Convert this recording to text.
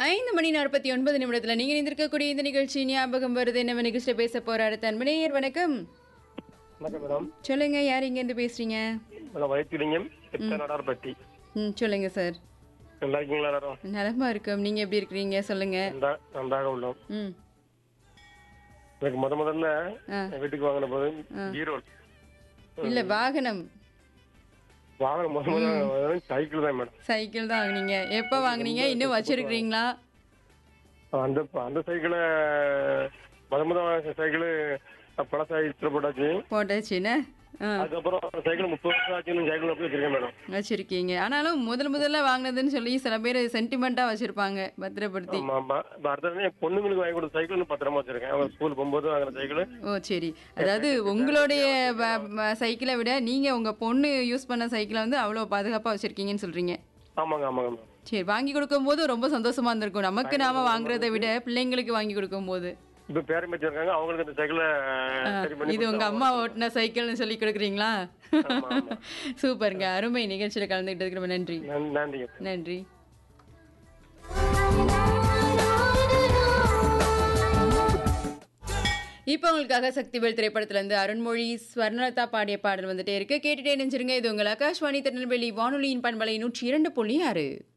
ஐந்து மணி நாற்பத்தி ஒன்பது நிமிடத்துல நீங்க இருந்திருக்கக்கூடிய இந்த நிகழ்ச்சி ஞாபகம் வருது என்ன நிகழ்ச்சியில பேச போறாரு தன்மனையர் வணக்கம் வணக்கம் மேடம் சொல்லுங்க யார் இங்க இருந்து பேசுறீங்க மேடம் வைத்திலிங்கம் நடார்பட்டி ம் சொல்லுங்க சார் நல்லா இருக்கீங்களா எல்லாரும் நலமா இருக்கும் நீங்க எப்படி இருக்கிறீங்க சொல்லுங்க நன்றா- நன்றாக உள்ளோம் ம் எனக்கு முத முதல்ல ஆ. என் வீட்டுக்கு வாங்கின போது ஹீரோ இல்ல வாகனம் வாகனம் முத முதல்ல சைக்கிள் தான் மேடம் சைக்கிள் தான் வாங்குனீங்க எப்ப வாங்குனீங்க இன்னும் வச்சிருக்கிறீங்களா அந்த அந்த சைக்கிளை முத முத சைக்கிள் பழசாயிரத்தில் போட்டாச்சு போட்டாச்சுன்னு ஆ அதுக்கப்புறம் சைக்கிள் முப்பது வருஷம் ஆச்சு சைக்கிள் அப்படி வச்சிருக்கேன் மேடம் வச்சிருக்கீங்க ஆனாலும் முதல் முதல்ல வாங்கினதுன்னு சொல்லி சில பேர் சென்டிமெண்டா வச்சிருப்பாங்க பத்திரப்படுத்தி ஆமா ஆமா இப்ப அடுத்தது என் பொண்ணுங்களுக்கு வாங்கி கொடுத்த சைக்கிள் இன்னும் பத்திரமா வச்சிருக்கேன் அவங்க ஸ்கூல் போகும்போது வாங்கின சைக்கிள் ஓ சரி அதாவது உங்களுடைய வ- வ- சைக்கிளை விட நீங்க உங்க பொண்ணு யூஸ் பண்ண சைக்கிளை வந்து அவ்வளோ பாதுகாப்பா வச்சிருக்கீங்கன்னு சொல்றீங்க ஆமாங்க ஆமாங்க மேடம் சரி வாங்கி கொடுக்கும்போது ரொம்ப சந்தோஷமா இருந்திருக்கும் நமக்கு நாம வாங்குறதை விட பிள்ளைங்களுக்கு வாங்கி கொடுக்கும்போது இப்ப பேரம் வச்சிருக்காங்க அவங்களுக்கு இந்த சைக்கிளை சரி பண்ணி இது உங்க அம்மா ஓட்டின சைக்கிள்னு சொல்லி கொடுக்குறீங்களா ஆமா, ஆமா. சூப்பருங்க அருமை நிகழ்ச்சியில கலந்துக்கிட்டதுக்கு ரொம்ப நன்றி நன்- நன்றிங்க நன்றி இப்போ உங்களுக்காக சக்திவேல் திரைப்படத்துல இருந்து அருண்மொழி ஸ்வர்ணலதா பாடிய பாடல் வந்துட்டே இருக்கு கேட்டுட்டே நினைச்சிருங்க இது உங்கள் ஆகாஷ்வாணி திருநெல்வேலி வானொலியின் பண்பலை நூற்றி இரண்டு புள்ளி ஆறு